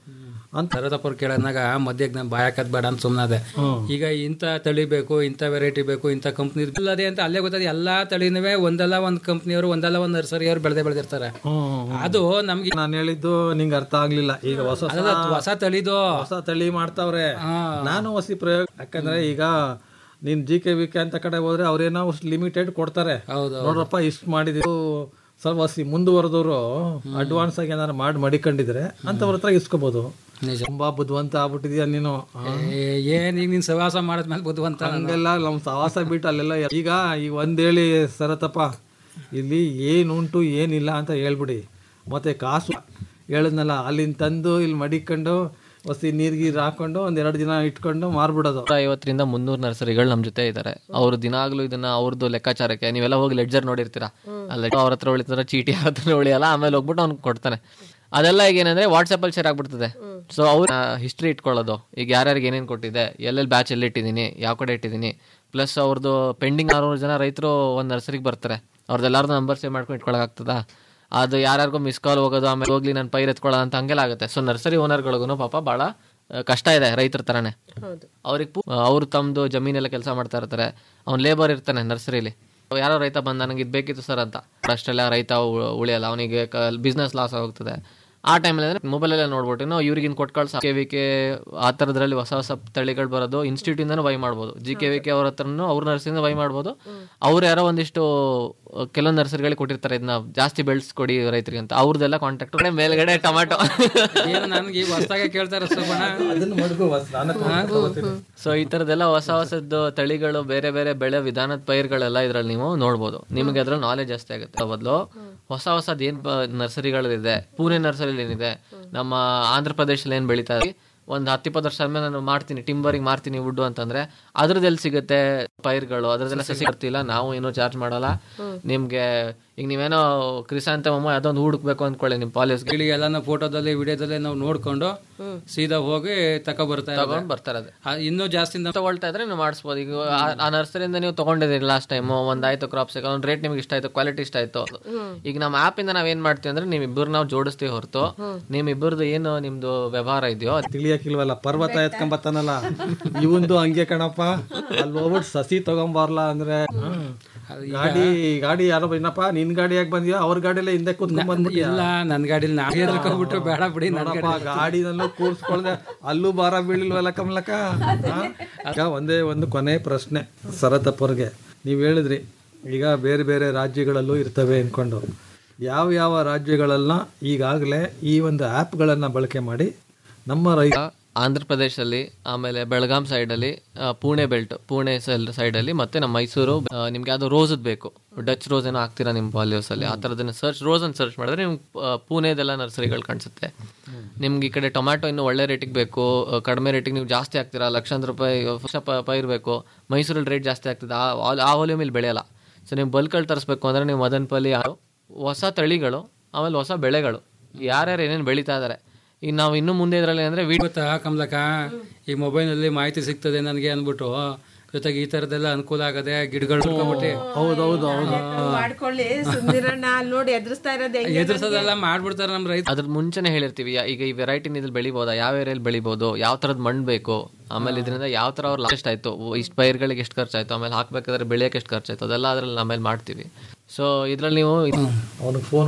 ಅಂತ ಸರದಪ್ಪರು ಕೇಳೋದಾಗ ಮಧ್ಯಕ್ಕೆ ನಾನು ಬಾಯ್ ಹಾಕೋದ್ ಬೇಡ ಅಂತ ಸುಮ್ಮನಾದೆ ಈಗ ಇಂಥ ತಳಿ ಬೇಕು ಇಂಥ ವೆರೈಟಿ ಬೇಕು ಇಂಥ ಕಂಪ್ನಿ ಅದೇ ಅಂತ ಅಲ್ಲೇ ಗೊತ್ತದೆ ಎಲ್ಲಾ ತಳಿನೂ ಒಂದಲ್ಲ ಒಂದು ಕಂಪ್ನಿಯವರು ಒಂದಲ್ಲ ಒಂದು ನರ್ಸರಿಯವರು ಬೆಳೆದೇ ಬೆಳೆದಿರ್ತಾರೆ ಅದು ನಮ್ಗೆ ನಾನು ಹೇಳಿದ್ದು ನಿಂಗೆ ಅರ್ಥ ಆಗ್ಲಿಲ್ಲ ಈಗ ಹೊಸ ಹೊಸ ಅದಲ್ಲ, ಹೊಸ ತಳಿದು ಹೊಸ ತಳಿ ಮಾಡ್ತಾವ್ರೆ ನಾನು ಹೊಸ ಪ್ರಯೋಗ ಯಾಕಂದ್ರೆ ಈಗ ನೀನ್ ಜಿ ಕೆ ವಿ ಕೆ ಅಂತ ಕಡೆ ಹೋದ್ರೆ ಅವ್ರೇನೋ ಲಿಮಿಟೆಡ್ ಕೊಡ್ತಾರೆ ನೋಡ್ರಪ್ಪ ಇಷ್ಟು ಮಾಡಿದ್ರು ಸ್ವಲ್ಪ ಹಸಿ ಮುಂದುವರೆದವರು ಅಡ್ವಾನ್ಸ್ ಆಗಿ ಏನಾದ್ರು ಮಾಡಿ ಮಡಿಕೊಂಡಿದ್ರೆ ಅಂತವ್ರ ಹತ್ರ ಇಸ್ಕೋಬಹುದು ತುಂಬಾ ಬುದ್ಧಿವಂತ ಆಗ್ಬಿಟ್ಟಿದ್ಯಾ ನೀನು ಆ. ಏ- ಏನ್ ಈಗ ನೀನ್ ಸವಾಸ ಮಾಡಿದ್ಮೇಲೆ ಬುದ್ಧಿವಂತ ಹಂಗೆಲ್ಲ ನಮ್ ಸವಾಸ ಬಿಟ್ಟು ಅಲ್ಲೆಲ್ಲ ಈಗ ಈಗ ಒಂದ್ ಹೇಳಿ ಸರತಪ್ಪ ಇಲ್ಲಿ ಏನುಂಟು ಏನಿಲ್ಲ ಅಂತ ಹೇಳ್ಬಿಡಿ ಮತ್ತೆ ಕಾಸು ಹೇಳಿದ್ನಲ್ಲ ಅಲ್ಲಿಂದ ತಂದು ಇಲ್ಲಿ ಮಡಿಕೊಂಡು ಹೊಸಿ ನೀರ್ಗೀರ್ ಹಾಕೊಂಡು ಒಂದ್ ಎರಡು ದಿನ ಇಟ್ಕೊಂಡು ಮಾರ್ಬಿಡೋದು ನೂರ ಐವತ್ತರಿಂದ ಮುನ್ನೂರು ನರ್ಸರಿಗಳು ನಮ್ಮ ಜೊತೆ ಇದ್ದಾರೆ ಅವರು ದಿನಾಗ್ಲೂ ಇದನ್ನ ಅವ್ರದ್ದು ಲೆಕ್ಕಾಚಾರಕ್ಕೆ ನೀವೆಲ್ಲ ಹೋಗಿ ಲೆಡ್ಜರ್ ನೋಡಿರ್ತೀರಾ ಅಲ್ಲ ಅವ್ರ ಹತ್ರ ಉಳಿತಾರ ಚೀಟಿ ಹತ್ರ ಉಳಿಯಲ್ಲ ಆಮೇಲೆ ಹೋಗ್ಬಿಟ್ಟು ಅವ್ನು ಕೊಡ್ತಾನೆ ಅದೆಲ್ಲ ಈಗ ಏನಂದ್ರೆ ವಾಟ್ಸಪ್ ಅಲ್ಲಿ ಶೇರ್ ಆಗ್ಬಿಡ್ತದೆ ಸೊ ಅವ್ರ ಹಿಸ್ಟ್ರಿ ಇಟ್ಕೊಳ್ಳೋದು ಈಗ ಯಾರ್ಯಾರಿಗೆ ಏನೇನು ಕೊಟ್ಟಿದೆ ಎಲ್ಲೆಲ್ಲಿ ಬ್ಯಾಚ್ ಎಲ್ಲಿ ಇಟ್ಟಿದ್ದೀನಿ ಯಾವ ಕಡೆ ಇಟ್ಟಿದ್ದೀನಿ ಪ್ಲಸ್ ಅವ್ರದ್ದು ಪೆಂಡಿಂಗ್ ಆರು ಜನ ರೈತರು ಒಂದು ನರ್ಸರಿಗೆ ಬರ್ತಾರೆ ಅವ್ರದ್ದೆಲ್ಲಾರ್ದು ನಂಬರ್ ಸೇವ್ ಮಾಡ್ಕೊಂಡು ಇಟ್ಕೊಳಕ್ಕಾಗ್ತದಾ ಅದು ಯಾರ್ಯಾರಿಗೂ ಮಿಸ್ ಕಾಲ್ ಹೋಗೋದು ಆಮೇಲೆ ಹೋಗ್ಲಿ ನಾನು ಪೈರ್ ಎತ್ಕೊಳ್ಳೋ ಅಂತ ಹಂಗೆಲ್ಲ ಆಗುತ್ತೆ ಸೊ ನರ್ಸರಿ ಓನರ್ಗಳಿಗೂ ಪಾಪ ಭಾಳ ಆ, ಕಷ್ಟ ಇದೆ ರೈತರ ತರನೇ ಅವ್ರಿಗೆ ಅವ್ರು ತಮ್ಮದು ಜಮೀನೆಲ್ಲ ಕೆಲಸ ಮಾಡ್ತಾ ಇರ್ತಾರೆ ಅವ್ನು ಲೇಬರ್ ಇರ್ತಾನೆ ನರ್ಸರಿಲಿ ಯಾರೋ ರೈತ ಬಂದ ನನಗೆ ಇದು ಬೇಕಿತ್ತು ಸರ್ ಅಂತ ಅಷ್ಟೆಲ್ಲ ರೈತ ಉ- ಉಳಿಯಲ್ಲ ಅವನಿಗೆ ಬಿಸ್ನೆಸ್ ಲಾಸ್ ಆಗೋಗ್ತದೆ ಆ ಟೈಮಲ್ಲಿ ಅಂದ್ರೆ ಮೊಬೈಲಲ್ಲೇ ನೋಡ್ಬಿಟ್ಟು ನಾವು ಇವ್ರಿಗಿನ್ ಕೊಟ್ಟು ಕಳ್ಸ ಕೆ ವಿ ಕೆ ಆ ಥರದ್ರಲ್ಲಿ ಹೊಸ ಹೊಸ ತಳಿಗಳು ಬರೋದು ಇನ್ಸ್ಟಿಟ್ಯೂಟ್ ಇಂದನೂ ಬೈ ಮಾಡ್ಬೋದು ಜಿ ಕೆ ವಿ ಕೆ ಅವ್ರ ಹತ್ರನೂ ಅವ್ರ ನರ್ಸರಿಯಿಂದ ಬೈ ಮಾಡ್ಬೋದು ಅವ್ರು ಯಾರೋ ಒಂದಿಷ್ಟು ಅಹ್, ಕೆಲವೊಂದು ನರ್ಸರಿಗಳಿಗೆ ಕೊಟ್ಟಿರ್ತಾರೆ ಇದನ್ನ ಜಾಸ್ತಿ ಬೆಳೆಸ್ಕೊಡಿ ರೈತರಿಗೆ ಅಂತ ಅವ್ರದ್ದೆಲ್ಲ ಕಾಂಟ್ಯಾಕ್ಟ್ ಮೇಲ್ಗಡೆ ಟೊಮ್ಯಾಟೊ ಏನು ನನ್ಗೆ ಈಗ ಹೊಸದಾಗೆ ಕೇಳ್ತಾರೆ ಸುಬ್ಬಣ್ಣ ಅದನ್ನ ಮಡ್ಗು ಹೊಸ ನಾನು ತಗೋತೀನಿ. ಸೊ ಈ ತರದೆಲ್ಲ ಹೊಸ ಹೊಸದ್ದು ತಳಿಗಳು ಬೇರೆ ಬೇರೆ ಬೆಳೆ ವಿಧಾನದ ಪೈರುಗಳೆಲ್ಲ ಇದ್ರಲ್ಲಿ ನೀವು ನೋಡ್ಬೋದು ನಿಮಗೆ ಅದ್ರಲ್ಲಿ ನಾಲೆಜ್ ಜಾಸ್ತಿ ಆಗುತ್ತೆ ಬದಲು ಹೊಸ ಹೊಸದ್ ಏನ್ ನರ್ಸರಿಗಳಿದೆ ಪುಣೆ ನರ್ಸರಿ ಏನಿದೆ ನಮ್ಮ ಆಂಧ್ರ ಪ್ರದೇಶದಲ್ಲಿ ಏನ್ ಬೆಳೀತಾ ಇದೆ ಒಂದು ಹತ್ತಿಪ್ಪತ್ತು ವರ್ಷ ಆದ್ಮೇಲೆ ನಾನು ಮಾಡ್ತೀನಿ ಟಿಂಬರಿಂಗ್ ಮಾಡ್ತೀನಿ ವುಡ್ ಅಂತಂದ್ರೆ ಅದ್ರದ್ದೆಲ್ಲಿ ಸಿಗುತ್ತೆ ಪೈರ್ಗಳು ಅದ್ರದ್ದೆಲ್ಲ ಸಸಿ ಬರ್ತಿಲ್ಲ ನಾವು ಏನೋ ಚಾರ್ಜ್ ಮಾಡಲ್ಲ ನಿಮ್ಗೆ ಈಗ ನೀವೇನೋ ಕ್ರಿಸಾಂತಮ ಯಾವ್ದೋ ಒಂದು ಹುಡುಕ್ಬೇಕು ಅಂದ್ಕೊಳ್ಳಿ ನಿಮ್ ಪಾಲಿಸ್ಗೆ ಗಿಳಿ ಎಲ್ಲ ಫೋಟೋದಲ್ಲಿ ವಿಡಿಯೋದಲ್ಲಿ ನಾವು ನೋಡ್ಕೊಂಡು ಸೀದಾ ಹೋಗಿ ತಕೊ ಬರ್ತಾ ಇರೋದು. ತಗೊಂಡ್ ಬರ್ತಾರದೆ ಆ, ಇನ್ನೂ ಜಾಸ್ತಿ ನಾವು ತಗೊಳ್ತಾ ಇದ್ರೆ ನೀವು ಮಾಡಿಸ್ಬೋದು ಈಗ ಆ- ಆ ನರ್ಸರಿಯಿಂದ ನೀವು ತಗೊಂಡಿದ್ದೀರಿ ಲಾಸ್ಟ್ ಟೈಮ್ ಒಂದಾಯ್ತು ಕ್ರಾಪ್ಸ್ ಒಂದು ರೇಟ್ ನಿಮ್ಗೆ ಇಷ್ಟ ಆಯ್ತು ಕ್ವಾಲಿಟಿ ಇಷ್ಟ ಆಯ್ತು ಈಗ ನಮ್ಮ ಆಪ್ ಇಂದ ನಾವ್ ಏನ್ ಮಾಡ್ತೀವಿ ಅಂದ್ರೆ ನಿಮ್ ಇಬ್ಬರು ನಾವು ಜೋಡಿಸ್ತೀವಿ ಹೊರತು ನಿಮ್ ಇಬ್ಬರದು ಏನು ನಿಮ್ದು ವ್ಯವಹಾರ ಇದೆಯೋ ತಿಳಿಯಕ್ಕಿಲ್ವಲ್ಲ ಪರ್ವತ ಎತ್ಕೊಂಬತ್ತಾನಲ್ಲ ಇವಂದು ಹಂಗೆ ಕಣಪ್ಪ ಅಲ್ಲಿ ಹೋಗ್ಬಿಟ್ಟು ಸಸಿ ತಗೊಂಬಾರ್ಲಾ ಅಂದ್ರೆ ಹ್ಮ್. ಗಾಡಿ ಗಾಡಿ ಯಾರೋ ಏನಪ್ಪ ನಿನ್ ಗಾಡಿಯಾಗ ಬಂದ್ಯಾ ಅವ್ರ ಗಾಡಿಯಲ್ಲ ಹಿಂದೆ ಕೂತ್ಕೊಂಡ್ ಬಂದ್ಬಿಟ್ಯಾ ಇಲ್ಲ ನನ್ನ ಗಾಡಿಲಿ ನಾ ಎದ್ರಕೊಂಡ್ಬಿಟ್ರು ಬೇಡ ಬಿಡಿ ನನ್ನ ನೋಡಪ್ಪ ಗಾಡಿನಲ್ಲೂ ಕೂರ್ಸ್ಕೊಳ್ದೆ ಅಲ್ಲೂ ಭಾರ ಬೀಳಿಲ್ವಲ್ಲ ಕಮಲಕ್ಕ ಹಾ? ಈಗ ಒಂದೇ ಒಂದು ಕೊನೆ ಪ್ರಶ್ನೆ ಸರತಪ್ಪರ್ಗೆ ನೀವು ಹೇಳಿದ್ರಿ ಈಗ ಬೇರೆ ಬೇರೆ ರಾಜ್ಯಗಳಲ್ಲೂ ಇರ್ತವೆ ಅನ್ಕೊಂಡು ಯಾವ ಯಾವ ರಾಜ್ಯಗಳನ್ನ ಈಗಾಗಲೇ ಈ ಒಂದು ಆ್ಯಪ್ಗಳನ್ನು ಬಳಕೆ ಮಾಡಿ ನಮ್ಮ ರೈತ ಆಂಧ್ರ ಪ್ರದೇಶದಲ್ಲಿ ಆಮೇಲೆ ಬೆಳಗಾಂ ಸೈಡಲ್ಲಿ ಪುಣೆ ಬೆಲ್ಟ್ ಪುಣೆ ಸೈಡಲ್ಲಿ ಮತ್ತೆ ನಮ್ಮ ಮೈಸೂರು ಆ, ನಿಮ್ಗೆ ಯಾವ್ದು ರೋಸದ್ ಬೇಕು ಡಚ್ ರೋಸ್ ಏನೋ ಹಾಕ್ತೀರಾ ನಿಮ್ಮ ಪಾಲಿಯೋಸ್ ಅಲ್ಲಿ ಆ ಥರದನ್ನ ಸರ್ಚ್ ರೋಸ್ ಅಂತ ಸರ್ಚ್ ಮಾಡಿದ್ರೆ ನಿಮ್ಗೆ ಪುಣೆದೆಲ್ಲ ನರ್ಸರಿಗಳು ಕಾಣಿಸುತ್ತೆ ನಿಮ್ಗೆ ಈ ಕಡೆ ಟೊಮ್ಯಾಟೊ ಇನ್ನೂ ಒಳ್ಳೆ ರೇಟಿಗೆ ಬೇಕು ಆ, ಕಡಿಮೆ ರೇಟಿಗೆ ನೀವು ಜಾಸ್ತಿ ಹಾಕ್ತೀರಾ ಲಕ್ಷಾಂತರ ರೂಪಾಯಿ ವರ್ಷ ಪ- ಪೈರ್ ಬೇಕು ಮೈಸೂರಲ್ಲಿ ರೇಟ್ ಜಾಸ್ತಿ ಆಗ್ತದೆ ಆ ಆ- ಆ ವಾಲ್ಯೂಮ್ ಇಲ್ಲಿ ಬೆಳೆಯಲ್ಲ ಸೊ ನೀವು ಬಲ್ಕಲ್ಲಿ ತರಿಸ್ಬೇಕು ಅಂದ್ರೆ ನೀವು ಮದನಪಲ್ಲಿ ಆ- ಹೊಸ ತಳಿಗಳು ಆಮೇಲೆ ಹೊಸ ಬೆಳೆಗಳು ಯಾರ್ಯಾರು ಏನೇನು ಬೆಳೀತಾ ಇದ್ದಾರೆ ಈಗ ನಾವು ಇನ್ನು ಮುಂದೆ ಇದರಲ್ಲಿ ಅಂದ್ರೆ ವಿಡಿಯೋ ಗೊತ್ತಾ ಕಮಲಕ ಈ ಮೊಬೈಲಲ್ಲಿ ಮಾಹಿತಿ ಸಿಗ್ತದೆ ನನಗೆ ಅಂದ್ಬಿಟ್ಟು ಜೊತೆಗೆ ಈ ಥರದ್ದೆಲ್ಲ ಅನುಕೂಲ ಆಗದೆ ಗಿಡಗಳು ಹುಡ್ಕೊಂಬಿಟ್ಟು ಹೌದೌದು ಹೌದು ಮಾಡ್ಕೊಳ್ಳಿ ಸುಂದಿರಣ್ಣ ಅಲ್ಲಿ ನೋಡಿ ಎದುರಿಸ್ತಾ ಇರೋದು ಹೆಂಗೆ ಎದುರಿಸೋದೆಲ್ಲ ಮಾಡ್ಬಿಡ್ತಾರೆ ನಮ್ಮ ರೈತ ಅದ್ರ ಮುಂಚೆನೆ ಹೇಳಿರ್ತೀವಿ ಯಾ- ಈಗ ಈ ವೆರೈಟಿ ಇದ್ರಲ್ಲಿ ಬೆಳಿಬೋದಾ ಯಾವ ಏರಿಯಲ್ಲಿ ಬೆಳಿಬೋದು ಯಾವ ತರದ್ ಮಣ್ಣು ಬೇಕು ಆಮೇಲೆ ಇದರಿಂದ ಯಾವ ತರ ಅವ್ರ ಲಾಸ್ಟ್ ಆಯ್ತು ಇಷ್ಟು ಪೈರ್ಗಳಿಗೆ ಎಷ್ಟು ಖರ್ಚಾಯ್ತು ಆಮೇಲೆ ಹಾಕ್ಬೇಕಾದ್ರೆ ಬೆಳೆಯಕ್ಕೆ ಎಷ್ಟು ಖರ್ಚಾಯ್ತು ಅದೆಲ್ಲ ಅದ್ರಲ್ಲಿ ಆಮೇಲೆ ಮಾಡ್ತೀವಿ ಸೊ ಇದ್ರಲ್ಲಿ ನೀವು ಅವನಿಗೆ ಫೋನ್ ಹೊಡಿ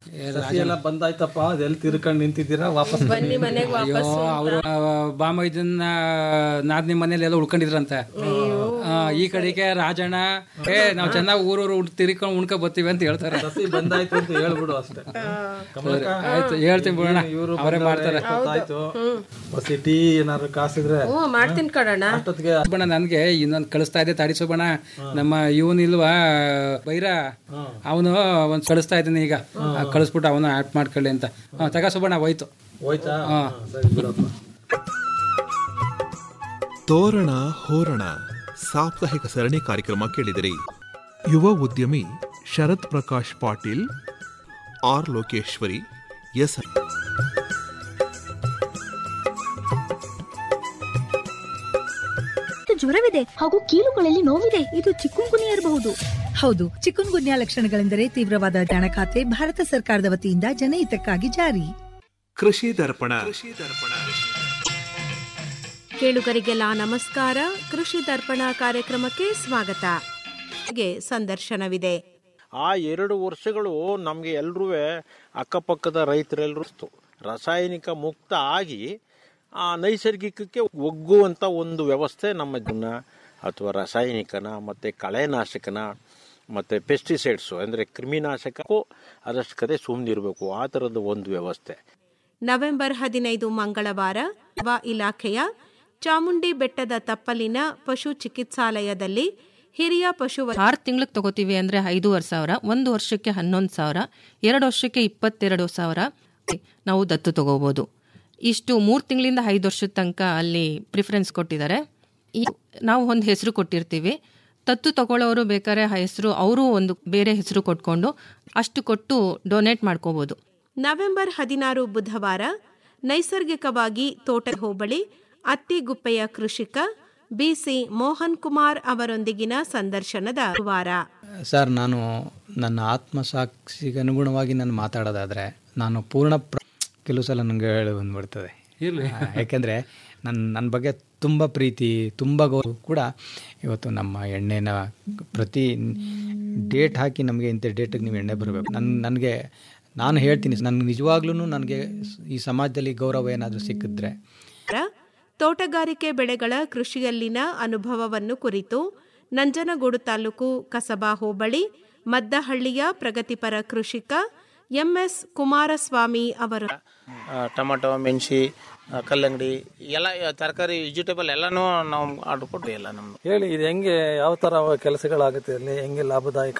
ಸಸಿ ಎಲ್ಲ ಬಂದಾಯ್ತಪ್ಪ ಅದೆಲ್ಲಿ ತಿರ್ಕೊಂಡು ನಿಂತಿದ್ದೀರಾ ವಾಪಸ್ ಬನ್ನಿ ಮನೆಗೆ ಅಯ್ಯೋ ಅವರು ಬಾಮ ಇದನ್ನ ನಾದ್ನಿ ಮನೇಲಿ ಎಲ್ಲ ಉಳ್ಕೊಂಡಿದ್ರಂತೆ ಆ, ಈ ಕಡೆಗೆ ರಾಜಣ್ಣ ಏ ನಾವ್ ಚೆನ್ನಾಗಿ ಊರೂರು ತಿರ್ಕೊಂಡು ಉಣ್ಕೊ ಬರ್ತೀವಿ ಅಂತ ಹೇಳ್ತಾರೆ ಸಸಿ ಬಂದಾಯ್ತು ಅಂತ ಹೇಳ್ಬಿಡು ಅಷ್ಟೇ ಕಮಲಕ್ಕ, ಆಯ್ತು ಹೇಳ್ತೀನಿ ಬಿಡೋಣ ಇವ್ರು ಅವರೇ ಬಂದವ್ರೆ, ಮಾಡ್ತಾರೆ ಗೊತ್ತಾಯ್ತು ಬಸಿ ಟೀ ಏನಾದ್ರು ಕಾಸಿದ್ರೆ ಹ್ಞೂ ಮಾಡ್ತೀನಿ ಕಡೋಣ ಅಷ್ಟೊತ್ತಿಗೆ ಬಣ್ಣ ನನ್ಗೆ ಇನ್ನೊಂದು ಕಳಿಸ್ತಾ ಇದೆ ತಾಡಿಸು ಬಣ್ಣ ನಮ್ಮ ಇವನ್ ಇಲ್ವಾ ಬೈರ ಅವನು ಒಂದ್ ಕಳಿಸ್ತಾ ಇದ್ದೀನಿ ಈಗ ಆ, ಕಳಿಸ್ಬಿಟ್ಟು ಅವನು ಆ್ಯಪ್ ಮಾಡ್ಕೊಳ್ಳಿ ಅಂತ ಹಾ ತಗ ಸುಬ್ಬಣ್ಣ ಹೋಯ್ತು ಹೋಯ್ತಾ ಹಾ. ಹಾ, ಸರಿ ಬಿಡಪ್ಪ ತೋರಣ ಹೋರಣ ಸಾಪ್ತಾಹಿಕ ಸರಣಿ ಕಾರ್ಯಕ್ರಮ ಕೇಳಿದಿರಿ ಯುವ ಉದ್ಯಮಿ ಶರತ್ ಪ್ರಕಾಶ್ ಪಾಟೀಲ್ ಆರ್ ಲೋಕೇಶ್ವರಿ ಎಸ್ ಜ್ವರವಿದೆ ಹಾಗೂ ಕೀಲುಗಳಲ್ಲಿ ನೋವಿದೆ ಇದು ಚಿಕ್ಕುಂಗುನಿ ಇರಬಹುದು ಹೌದು ಚಿಕುನ್ ಗುನ್ಯಾ ಲಕ್ಷಣಗಳೆಂದರೆ ತೀವ್ರವಾದ ದಣಖಾತೆ ಭಾರತ ಸರ್ಕಾರದ ವತಿಯಿಂದ ಜನಹಿತಕ್ಕಾಗಿ ಜಾರಿ ಕೃಷಿ ದರ್ಪಣ ಕೇಳುಗರಿಗೆಲ್ಲ ನಮಸ್ಕಾರ ಕೃಷಿ ದರ್ಪಣ ಕಾರ್ಯಕ್ರಮಕ್ಕೆ ಸ್ವಾಗತ ಗೆ ಸಂದರ್ಶನವಿದೆ ಆ ಎರಡು ವರ್ಷಗಳು ನಮಗೆ ಎಲ್ರೂ ಅಕ್ಕಪಕ್ಕದ ರೈತರೆಲ್ಲರೂ ರಾಸಾಯನಿಕ ಮುಕ್ತ ಆಗಿ ಆ ನೈಸರ್ಗಿಕಕ್ಕೆ ಒಗ್ಗುವಂಥ ಒಂದು ವ್ಯವಸ್ಥೆ ನಮ್ಮ ಜನ ಅಥವಾ ರಾಸಾಯನಿಕನ ಮತ್ತು ಕಳೆನಾಶಕನ ಮತ್ತು ಪೆಸ್ಟಿಸೈಡ್ಸು ಅಂದರೆ ಕ್ರಿಮಿನಾಶಕಕ್ಕೂ ಅವಶ್ಯಕತೆ ಸುಮ್ಮನಿರಬೇಕು ಆ ಥರದ ಒಂದು ವ್ಯವಸ್ಥೆ ನವೆಂಬರ್ ಹದಿನೈದು ಮಂಗಳವಾರ ವ ಇಲಾಖೆಯ ಚಾಮುಂಡಿ ಬೆಟ್ಟದ ತಪ್ಪಲಿನ ಪಶು ಚಿಕಿತ್ಸಾಲಯದಲ್ಲಿ ಹಿರಿಯ ಪಶು ಆರು ತಿಂಗಳಿಗೆ ತಗೋತೀವಿ ಅಂದ್ರೆ ಐದೂವರೆ ಸಾವಿರ ಒಂದು ವರ್ಷಕ್ಕೆ ಹನ್ನೊಂದು ಸಾವಿರ ಎರಡು ವರ್ಷಕ್ಕೆ ಇಪ್ಪತ್ತೆರಡು ಸಾವಿರ ನಾವು ದತ್ತು ತಗೋಬಹುದು ಇಷ್ಟು ಮೂರು ತಿಂಗಳಿಂದ ಐದು ವರ್ಷದ ತನಕ ಅಲ್ಲಿ ಪ್ರಿಫರೆನ್ಸ್ ಕೊಟ್ಟಿದ್ದಾರೆ ಈ ನಾವು ಒಂದು ಹೆಸರು ಕೊಟ್ಟಿರ್ತೀವಿ ದತ್ತು ತಗೊಳ್ಳೋರು ಬೇಕಾದ್ರೆ ಆ ಹೆಸರು ಅವರು ಒಂದು ಬೇರೆ ಹೆಸರು ಕೊಟ್ಕೊಂಡು ಅಷ್ಟು ಕೊಟ್ಟು ಡೊನೇಟ್ ಮಾಡ್ಕೋಬಹುದು ನವೆಂಬರ್ ಹದಿನಾರು ಬುಧವಾರ ನೈಸರ್ಗಿಕವಾಗಿ ತೋಟ ಹೋಬಳಿ ಅತ್ತಿಗುಪ್ಪೆಯ ಕೃಷಿಕ ಬಿಸಿ ಮೋಹನ್ ಕುಮಾರ್ ಅವರೊಂದಿಗಿನ ಸಂದರ್ಶನದ ವಾರ ಸರ್ ನಾನು ನನ್ನ ಆತ್ಮಸಾಕ್ಷಿಗೆ ಅನುಗುಣವಾಗಿ ನಾನು ಮಾತಾಡೋದಾದರೆ ನಾನು ಪೂರ್ಣ ಪ್ರ ಕೆಲವು ಸಲ ನನಗೆ ಹೇಳಿ ಬಂದ್ಬಿಡ್ತದೆ ಇರ್ಲಿ. ಆ, ಯಾಕೆಂದರೆ ನನ್ನ ನನ್ನ ಬಗ್ಗೆ ತುಂಬ ಪ್ರೀತಿ ತುಂಬ ಗೌರವ ಕೂಡ ಇವತ್ತು ನಮ್ಮ ಎಣ್ಣೆನ ಪ್ರತಿ ಡೇಟ್ ಹಾಕಿ ನಮಗೆ ಇಂಥ ಡೇಟಿಗೆ ನೀವು ಎಣ್ಣೆ ಬರಬೇಕು ನನ್ನ ನನಗೆ ನಾನು ಹೇಳ್ತೀನಿ ನನಗೆ ನಿಜವಾಗ್ಲೂ ನನಗೆ ಈ ಸಮಾಜದಲ್ಲಿ ಗೌರವ ಏನಾದರೂ ಸಿಕ್ಕಿದ್ರೆ ತೋಟಗಾರಿಕೆ ಬೆಳೆಗಳ ಕೃಷಿಯಲ್ಲಿನ ಅನುಭವವನ್ನು ಕುರಿತು ನಂಜನಗೂಡು ತಾಲೂಕು ಕಸಬಾ ಹೋಬಳಿ ಮದ್ದಹಳ್ಳಿಯ ಪ್ರಗತಿಪರ ಕೃಷಿಕ ಎಂಎಸ್ ಕುಮಾರಸ್ವಾಮಿ ಅವರು ಟೊಮೆಟೊ ಮೆಣಸಿ ಕಲ್ಲಂಗಡಿ ಎಲ್ಲ ತರಕಾರಿ ವೆಜಿಟೇಬಲ್ ಎಲ್ಲನೂ ನಾವು ಆರ್ಡರ್ ಕೊಟ್ಟು ಎಲ್ಲ ನಮ್ದು ಹೇಳಿ ಇದು ಹೆಂಗೆ ಯಾವ ತರ ಕೆಲಸಗಳಾಗುತ್ತೆ ಅಲ್ಲಿ ಹೆಂಗೆ ಲಾಭದಾಯಕ